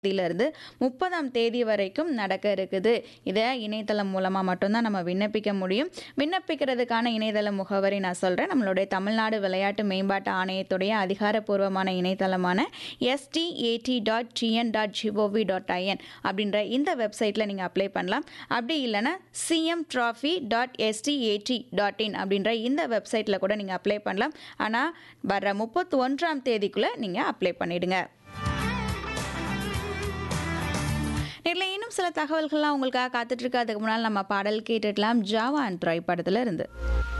தேதியிலிருந்து முப்பதாம் தேதி வரைக்கும் நடக்க இருக்குது இதை இணையதளம் மூலமாக மட்டும்தான் நம்ம விண்ணப்பிக்க முடியும் விண்ணப்பிக்கிறதுக்கான இணையதள முகவரி நான் சொல்கிறேன் நம்மளுடைய தமிழ்நாடு விளையாட்டு மேம்பாட்டு ஆணையத்துடைய அதிகாரப்பூர்வமான இணையதளமான SDAT dot TN dot GOV dot IN அப்படின்ற இந்த வெப்சைட்டில் நீங்கள் அப்ளை பண்ணலாம் அப்படி இல்லைன்னா CM trophy dot SDAT dot in அப்படின்ற இந்த வெப்சைட்டில் கூட நீங்கள் அப்ளை பண்ணலாம் ஆனால் வர முப்பத்தி ஒன்றாம் தேதிக்குள்ளே நீங்கள் அப்ளை பண்ணிடுங்க நேரில் இன்னும் சில தகவல்கள்லாம் உங்களுக்காக காத்துட்டு இருக்கு அதுக்கு முன்னால் நம்ம பாடல் கேட்டுடலாம் ஜாவா அண்ட் ட்ரை படத்துல இருந்து